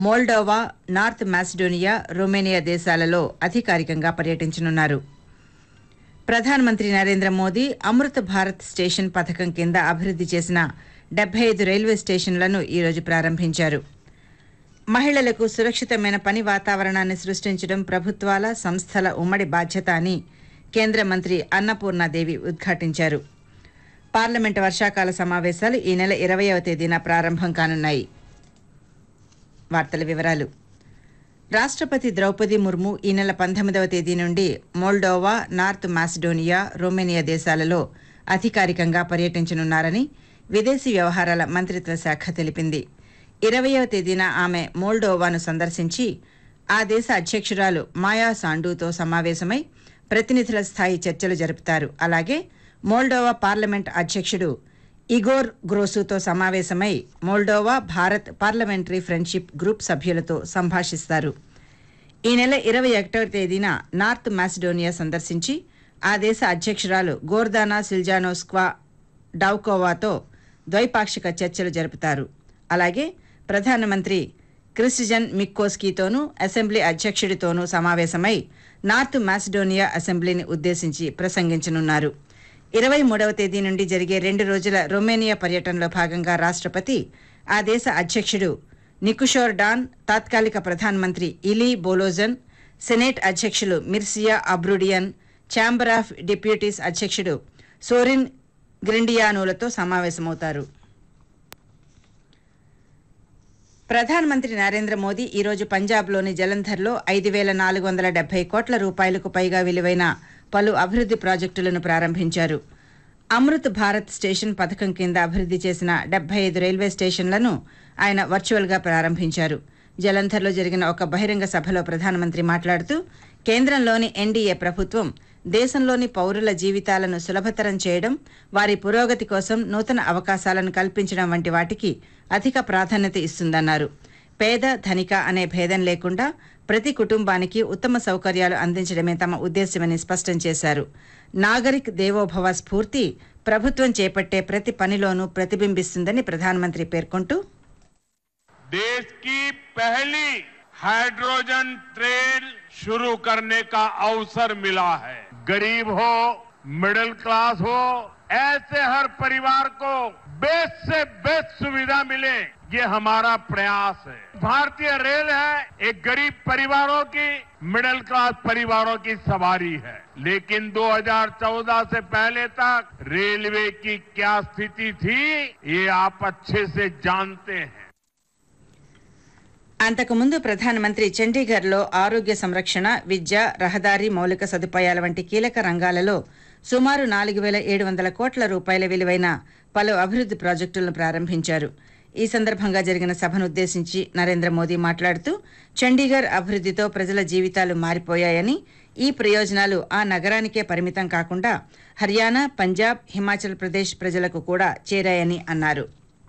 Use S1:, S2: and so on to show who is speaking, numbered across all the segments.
S1: Moldova north Macedonia Romania దేశాలలో అధికారికంగా పర్యటించనున్నారు ప్రధానమంత్రి నరేంద్ర మోదీ అమృత్ భారత్ స్టేషన్ పథకం కింద అభివృద్ధి చేసిన డెబ్బై ఐదు రైల్వే స్టేషన్లను ఈరోజు ప్రారంభించారు మహిళలకు సురక్షితమైన పని వాతావరణాన్ని సృష్టించడం ప్రభుత్వాల సంస్థల ఉమ్మడి బాధ్యత అని కేంద్ర మంత్రి అన్నపూర్ణాదేవి ఉద్ఘాటించారు పార్లమెంట్ వర్షాకాల సమావేశాలు ఈ నెల ఇరవయవ తేదీన ప్రారంభం కానున్నాయి వార్తల వివరాలు రాష్ట్రపతి ద్రౌపది ముర్ము ఈ నెల పంతొమ్మిదవ తేదీ నుండి మోల్డోవా నార్త్ మాసిడోనియా రొమేనియా దేశాలలో అధికారికంగా పర్యటించనున్నారని విదేశీ వ్యవహారాల మంత్రిత్వ శాఖ తెలిపింది ఇరవయవ తేదీన ఆమె మోల్డోవాను సందర్శించి ఆ దేశ అధ్యక్షురాలు మాయా సాండూతో సమావేశమై ప్రతినిధుల స్థాయి చర్చలు జరుపుతారు అలాగే మోల్డోవా పార్లమెంట్ అధ్యక్షుడు ఇగోర్ గ్రోసుతో సమావేశమై Moldova Bharat parliamentary friendship group సభ్యులతో సంభాషిస్తారు ఈ నెల ఇరవై ఒకటవ తేదీన నార్త్ మాసిడోనియా సందర్శించి ఆ దేశ అధ్యక్షురాలు గోర్దానా సిల్జానోస్క్వా డౌకోవాతో ద్వైపాక్షిక చర్చలు జరుపుతారు అలాగే ప్రధానమంత్రి క్రిస్టిజన్ మిక్కోస్కీతోనూ అసెంబ్లీ అధ్యక్షుడితోనూ సమావేశమై నార్త్ మాసిడోనియా అసెంబ్లీని ఉద్దేశించి ప్రసంగించనున్నారు ఇరవై మూడవ తేదీ నుండి జరిగే రెండు రోజుల రొమేనియా పర్యటనలో భాగంగా రాష్ట్రపతి ఆ దేశ అధ్యక్షుడు నికుషోర్ డాన్ తాత్కాలిక ప్రధానమంత్రి ఇలీ బోలోజన్ సెనేట్ అధ్యక్షులు Mircea Abrudean chamber of deputies అధ్యక్షుడు సోరిన్ గ్రిండియానోలతో సమావేశమవుతారు ప్రధానమంత్రి నరేంద్ర మోదీ ఈరోజు పంజాబ్లోని జలంధర్లో ఐదు వేల నాలుగు వందల డెబ్బై కోట్ల రూపాయలకు పైగా విలువైన పలు అభివృద్ధి ప్రాజెక్టులను ప్రారంభించారు అమృత్ భారత్ స్టేషన్ పథకం కింద అభివృద్ధి చేసిన డెబ్బై ఐదు రైల్వే స్టేషన్లను ఆయన వర్చువల్గా ప్రారంభించారు జలంధర్లో జరిగిన ఒక బహిరంగ సభలో ప్రధానమంత్రి మాట్లాడుతూ కేంద్రంలోని ఎన్డీఏ ప్రభుత్వం దేశంలోని పౌరుల జీవితాలను సులభతరం చేయడం వారి పురోగతి కోసం నూతన అవకాశాలను కల్పించడం వంటి వాటికి అధిక ప్రాధాన్యత ఇస్తుందన్నారు పేద ధనిక అనే భేదం లేకుండా ప్రతి కుటుంబానికి ఉత్తమ సౌకర్యాలు అందించడమే తమ ఉద్దేశ్యమని స్పష్టం చేశారు నాగరిక్ దేవోభవ స్ఫూర్తి ప్రభుత్వం చేపట్టే ప్రతి పనిలోనూ ప్రతిబింబిస్తుందని ప్రధానమంత్రి పేర్కొంటూ
S2: देश की पहली हाइड्रोजन ट्रेन शुरू करने का अवसर मिला है गरीब हो मिडिल क्लास हो ऐसे हर परिवार को बेस्ट से बेस्ट सुविधा मिले ये हमारा प्रयास है भारतीय रेल है एक गरीब परिवारों की मिडिल क्लास परिवारों की सवारी है लेकिन 2014 से पहले तक रेलवे की क्या स्थिति थी ये आप अच्छे से जानते हैं
S1: అంతకుముందు ప్రధానమంత్రి చండీగఢ్లో ఆరోగ్య సంరక్షణ విద్య రహదారి మౌలిక సదుపాయాల వంటి కీలక రంగాలలో సుమారు నాలుగు వేల ఏడు వందల కోట్ల రూపాయల విలువైన పలు అభివృద్ధి ప్రాజెక్టులను ప్రారంభించారు ఈ సందర్భంగా జరిగిన సభను ఉద్దేశించి నరేంద్ర మోదీ మాట్లాడుతూ చండీగఢ్ అభివృద్ధితో ప్రజల జీవితాలు మారిపోయాయని ఈ ప్రయోజనాలు ఆ నగరానికే పరిమితం కాకుండా హర్యానా పంజాబ్ హిమాచల్ ప్రదేశ్ ప్రజలకు కూడా చేరాయని అన్నారు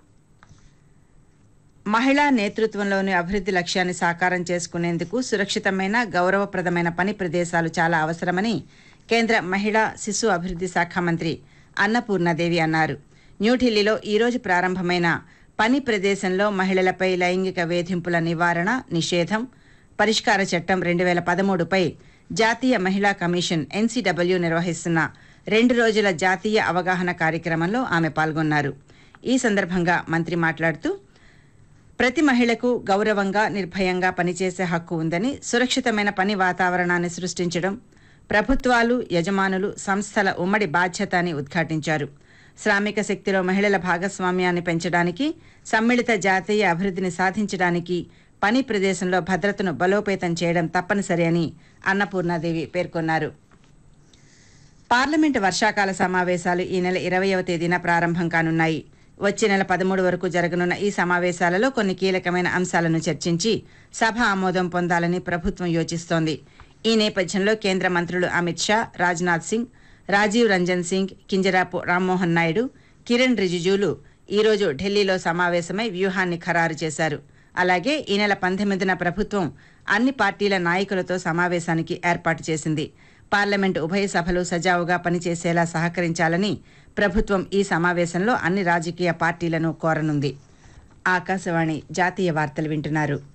S1: మహిళా నేతృత్వంలోని అభివృద్ధి లక్ష్యాన్ని సాకారం చేసుకునేందుకు సురక్షితమైన గౌరవప్రదమైన పని ప్రదేశాలు చాలా అవసరమని కేంద్ర మహిళా శిశు అభివృద్ధి శాఖ మంత్రి అన్నపూర్ణాదేవి అన్నారు న్యూఢిల్లీలో ఈరోజు ప్రారంభమైన పని ప్రదేశంలో మహిళలపై లైంగిక వేధింపుల నివారణ నిషేధం పరిష్కార చట్టం రెండు వేల పదమూడుపై జాతీయ మహిళా కమిషన్ ఎన్సీడబ్ల్యూ నిర్వహిస్తున్న రెండు రోజుల జాతీయ అవగాహన కార్యక్రమంలో ఆమె పాల్గొన్నారు ఈ సందర్భంగా మంత్రి మాట్లాడుతూ ప్రతి మహిళకు గౌరవంగా నిర్భయంగా పనిచేసే హక్కు ఉందని సురక్షితమైన పని వాతావరణాన్ని సృష్టించడం ప్రభుత్వాలు యజమానులు సంస్థల ఉమ్మడి బాధ్యత అని ఉద్ఘాటించారు శ్రామిక శక్తిలో మహిళల భాగస్వామ్యాన్ని పెంచడానికి సమ్మిళిత జాతీయ అభివృద్ధిని సాధించడానికి పని ప్రదేశంలో భద్రతను బలోపేతం చేయడం తప్పనిసరి అని అన్నపూర్ణాదేవి పేర్కొన్నారు పార్లమెంటు వర్షాకాల సమావేశాలు ఈ నెల ఇరవయవ తేదీన ప్రారంభం కానున్నాయి వచ్చే నెల పదమూడు వరకు జరగనున్న ఈ సమావేశాలలో కొన్ని కీలకమైన అంశాలను చర్చించి సభ ఆమోదం పొందాలని ప్రభుత్వం యోచిస్తోంది ఈ నేపథ్యంలో కేంద్ర మంత్రులు అమిత్ షా రాజ్నాథ్ సింగ్ రాజీవ్ రంజన్ సింగ్ కింజరాపు రామ్మోహన్ నాయుడు కిరణ్ రిజిజూలు ఈరోజు ఢిల్లీలో సమావేశమై వ్యూహాన్ని ఖరారు చేశారు అలాగే ఈ నెల పంతొమ్మిదిన ప్రభుత్వం అన్ని పార్టీల నాయకులతో సమావేశానికి ఏర్పాటు చేసింది పార్లమెంటు ఉభయ సభలు సజావుగా పనిచేసేలా సహకరించాలని ప్రభుత్వం ఈ సమావేశంలో అన్ని రాజకీయ పార్టీలను కోరనుంది ఆకాశవాణి జాతీయ వార్తలు వింటున్నారు